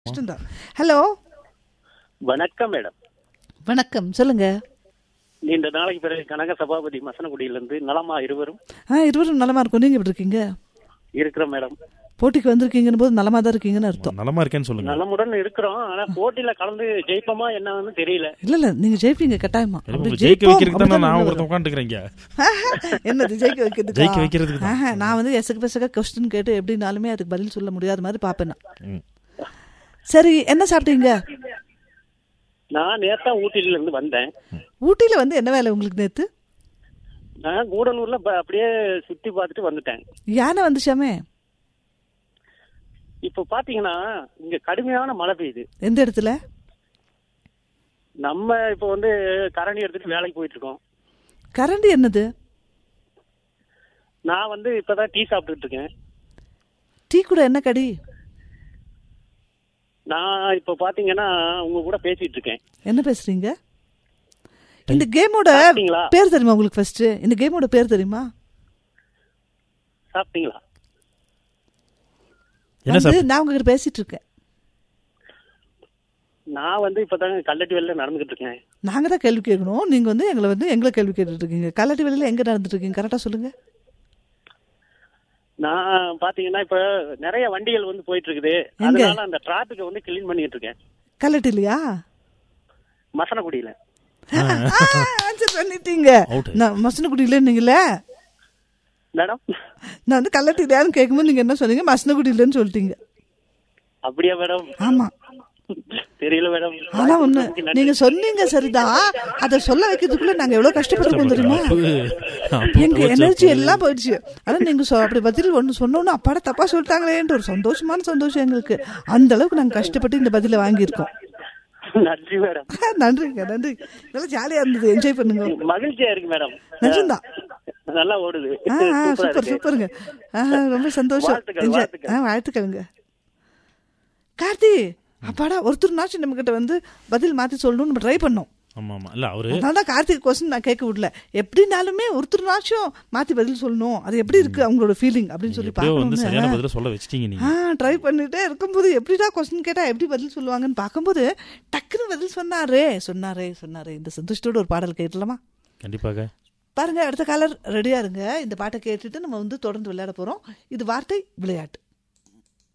கஷ்டம்தான் ஹலோ வணக்கம் மேடம் வணக்கம் சொல்லுங்க நீண்ட நாளைக்கு பிறகு கனக சபாபதி மசனகுடியிலிருந்து நலமா இருவரும் ஆ இருவரும் நலமா இருக்கும் நீங்க எப்படி இருக்கீங்க இருக்கிறோம் மேடம் போட்டிக்கு வந்திருக்கீங்கன்னு போது நலமா தான் இருக்கீங்கன்னு அர்த்தம் நலமா இருக்கேன்னு சொல்லுங்க நலமுடன் இருக்கிறோம் ஆனா போட்டியில கலந்து ஜெயிப்போமா என்னன்னு தெரியல இல்ல இல்ல நீங்க ஜெயிப்பீங்க கட்டாயமா எனக்கு அப்படி உங்களை ஜெயிக்க ஜெயிப்போம் வைக்கிறதுக்கு தான் நான் அப்படிதான் ஒருத்தன் உட்காந்துக்கிறேங்க ஆஹா, என்னது ஜெயிக்க வைக்கிறதுக்கு ஜெயிக்க வைக்கிறதுக்கு தான். நான் வந்து எசக்கு பெசக்க கொஸ்டின் கேட்டு எப்படினாலுமே அதுக்கு பதில் சொல்ல முடியாத மாதிரி பாப்பேன் நான். சரி என்ன சாப்பிட்டீங்க நான் நேத்தா ஊட்டில இருந்து வந்தேன் ஊட்டியில வந்து என்ன வேலை உங்களுக்கு நேத்து நான் கூடலூர்ல ப- அப்படியே சுத்தி பார்த்துட்டு வந்துட்டேன் யானை வந்துச்சாமே இப்ப பாத்தீங்கன்னா இங்க கடுமையான மழை பெய்யுது எந்த இடத்துல நம்ம இப்ப வந்து கரணி எடுத்துட்டு வேலைக்கு போயிட்டு இருக்கோம் கரண்டி என்னது நான் வந்து இப்பதான் டீ சாப்பிட்டுட்டு இருக்கேன் டீ கூட என்ன கடி நான் இப்ப பாத்தீங்கன்னா உங்க கூட பேசிட்டு இருக்கேன் என்ன பேசுறீங்க இந்த கேமோட சாப்பிட்டீங்களா? பேர் தெரியுமா உங்களுக்கு ஃபர்ஸ்ட் இந்த கேமோட பேர் தெரியுமா சாப்பிட்டீங்களா என்ன வந்து சார் நான் உங்ககிட்ட பேசிட்டு இருக்கேன் நான் வந்து இப்பதாங்க கல்லட்டி வெளில நடந்துகிட்டு இருக்கேன் நாங்க தான் கேள்வி கேட்கணும் நீங்க வந்து எங்களை வந்து எங்களை கேள்வி கேட்டுட்டு இருக்கீங்க கல்லட்டி வெளியில எங்க நடந்துட்டு இருக்கீங்க கரெக்டா சொல்லுங்க நான் பாத்தீங்கன்னா இப்ப நிறைய வண்டிகள் வந்து போயிட்டு இருக்குது எங்க? அதனால அந்த டிராபிக்க வந்து கிளீன் பண்ணிட்டு இருக்கேன் கல்லட்டி இல்லையா மசனகுடியில ஆன்சர் பண்ணிட்டீங்க Out. நான் மசனகுடியில நீங்களே மேடம் நான் வந்து கல்லட்டி இல்லையான்னு கேட்கும்போது நீங்க என்ன சொன்னீங்க மசனகுடியிலன்னு சொல்லிட்டீங்க அப்படியா மேடம் ஆமா தெரியல மேடம் ஆனா ஒண்ணு நீங்க சொன்னீங்க சரிதான் அத சொல்ல வைக்கிறதுக்குள்ள நாங்க எவ்வளவு கஷ்டப்பட்டிருக்கோம் தெரியுமா அப்போ எங்க எனர்ஜி எல்லாம் போயிடுச்சு ஆனா நீங்க சொ- அப்படி பதில் ஒண்ணு சொன்னோன்னு அப்பாட தப்பா சொல்லிட்டாங்களேன்ற ஒரு சந்தோஷமான சந்தோஷம் எங்களுக்கு அந்த அளவுக்கு நாங்க கஷ்டப்பட்டு இந்த பதில வாங்கியிருக்கோம் நன்றி மேடம் நன்றிங்க நன்றி நல்லா ஜாலியா இருந்தது என்ஜாய் பண்ணுங்க மகிழ்ச்சியா இருக்கு மேடம் நிஜம்தான். நல்லா ஓடுது ஆ, ஆ, சூப்பரா சூப்பர் இருக்கு. சூப்பருங்க ஆ, ரொம்ப சந்தோஷம் வாழ்த்துக்கள், என்ஜாய் வாழ்த்துக்கள். ஆ வாழ்த்துக்கள்ங்க கார்த்தி அப்பாடா ஒருத்தர்னாச்சும் நம்ம கிட்ட வந்து பதில் மாத்தி சொல்லணும்னு நம்ம ட்ரை பண்ணோம் ஆமா ஆமா இல்ல அவரு அதனால தான் கார்த்திக் கொஸ்டின் நான் கேட்க விடல எப்படினாலுமே ஒருத்தர்னாச்சும் மாத்தி பதில் சொல்லணும் அது எப்படி இருக்கு அவங்களோட ஃபீலிங் அப்படின்னு சொல்லி எப்படியோ வந்து சரியான பார்க்கணும் பதில சொல்ல வச்சிட்டீங்க நீங்க ஆ ட்ரை பண்ணிட்டே இருக்கும்போது எப்படிடா கொஸ்டின் கேட்டா எப்படி பதில் சொல்லுவாங்கன்னு பார்க்கும்போது டக்குன்னு பதில் சொன்னாரே சொன்னாரே சொன்னாரே இந்த சந்தோஷத்தோட ஒரு பாடல் கேட்டலாமா கண்டிப்பாக பாருங்க அடுத்த காலர் ரெடியா இருங்க இந்த பாட்டை கேட்டுட்டு நம்ம வந்து தொடர்ந்து விளையாட போறோம் இது வார்த்தை விளையாட்டு